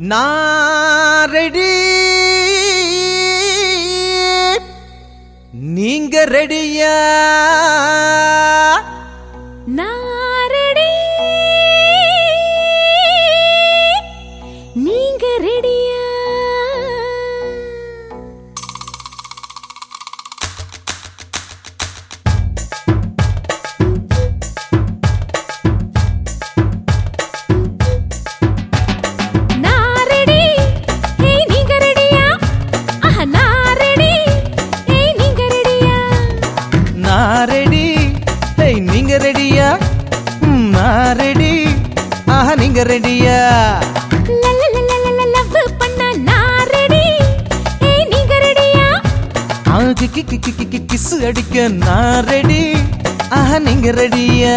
நான் ரெடி நீங்க ரெடியா நாரடி நீங்க ரெடியா நாரடி ஏய் நீங்க ரெடியா ஆஹா நாரடி ஏய் நீங்க ரெடியா நான் ரெடி ஏய் நீங்க ரெடியா ம், நான் ரெடி ஆஹா நீங்க ரெடியா லவ் பண்ண நான் ரெடி ஏய் நீங்க ரெடியா கிஸ் அடிக்க நான் ரெடி ஆஹா நீங்க ரெடியா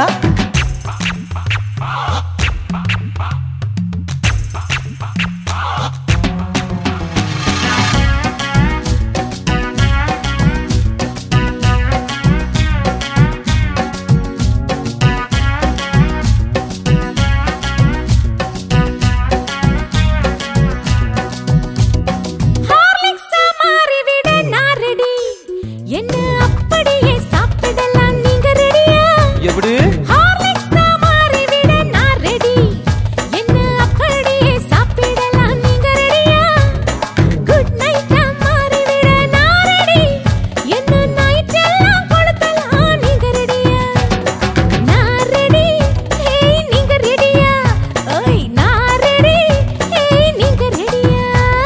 ஹார்லிக்ஸா மாறிவிட நான் ரெடி என்ன அப்படியே சாப்பிடலாம் நீங்க ரெடியா எப்படி ஹார்லிக்ஸா மாறிவிட நான் ரெடி என்ன அப்படியே சாப்பிடலாம் நீங்க ரெடியா குட் நைட்டா மாறிவிட நான் ரெடி என்ன நைட் எல்லாம் கொளுத்தலாம் நீங்க ரெடியா நான் ரெடி ஏய் நீங்க ரெடியா ஓய் நான் ரெடி ஏய் நீங்க ரெடியா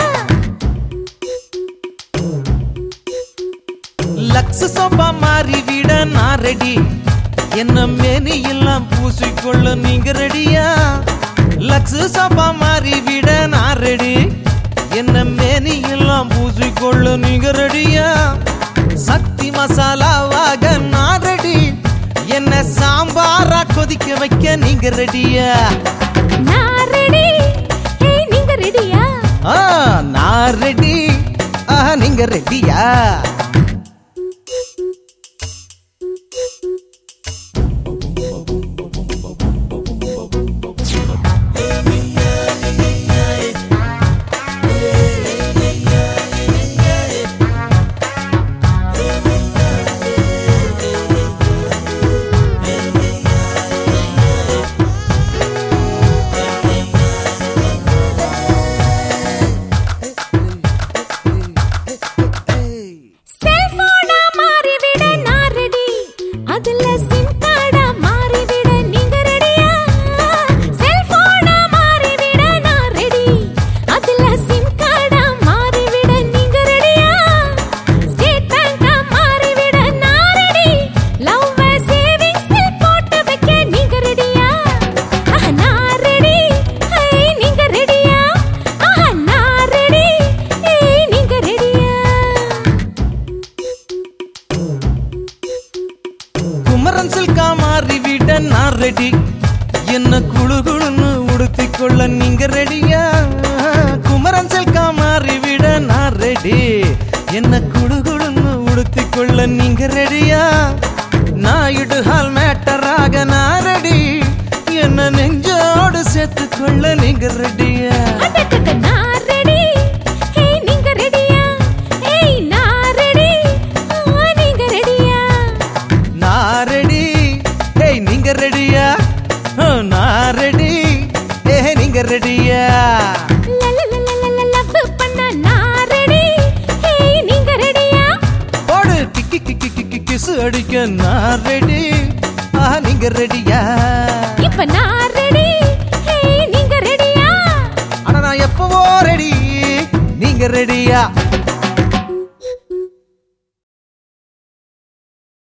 லக்ஸ் சோப்பா மாறி விட நான் ரெடி என்ன மேனி எல்லாம் பூசிக்கொள்ள நீங்க ரெடியா லக்ஸ் சோப்பா மாறி விட நான் ரெடி என்ன மேனி எல்லாம் பூசிக்கொள்ள நீங்க ரெடியா சக்தி மசாலாவாக நான் ரெடி என்ன சாம்பாரா கொதிக்க வைக்க நீங்க ரெடியா நான் ரெடி ஏய் நீங்க ரெடியா ஆ நான் ரெடி ஆஹா நீங்க ரெடியா செல்போனா மாறிவிட நான் ரெடி அதுல சிம் கார்டா மாறிவிட நீங்க ரெடியா செல்போனா மாறிவிட நான் ரெடி அதுல சிம் கார்டா மாறிவிட நீங்க ரெடியா ஸ்டேட் பேங்கா மாறிவிட நான் ரெடி லவ் சேவிங்ஸில் போட்டு வைக்க நீங்க ரெடியா ஆஹா நான் ரெடி ஏய் நீங்க ரெடியா ஆஹா நான் ரெடி ஏய் நீங்க ரெடியா குமரன் சில்கா மாறி விட நான் ரெடி என்ன குழு குழுன்னு உடுத்திக் கொள்ள நீங்க ரெடியா குமரன் சில்கா மாறி விட நான் ரெடி என்ன குழு குழுன்னு உடுத்திக் கொள்ள நீங்க ரெடியா நாயுடு ஹால் மேட்டராக நான் ரெடி என்ன நெஞ்சோடு சேர்த்துக் கொள்ள நீங்க ரெடியா அடடட நான் ரெடி ஏய் நீங்க ரெடியா ஏய் நான் ரெடி ஆ நீங்க ரெடியா நான் ரெடி ஏய் நீங்க ரெடியா நான் ரெடி ஏ நீங்க ரெடியா லவ் பண்ண நான் ரெடி ஏய் நீங்க ரெடியா போடு கிக்கி கிக்கி கிக்கி கிசு அடிக்க நான் ரெடி ஆ நீங்க ரெடியா இப்ப நான் ரெடி ஏய் நீங்க ரெடியா ஆனா நான் எப்பவோ ரெடி நீங்க ரெடியா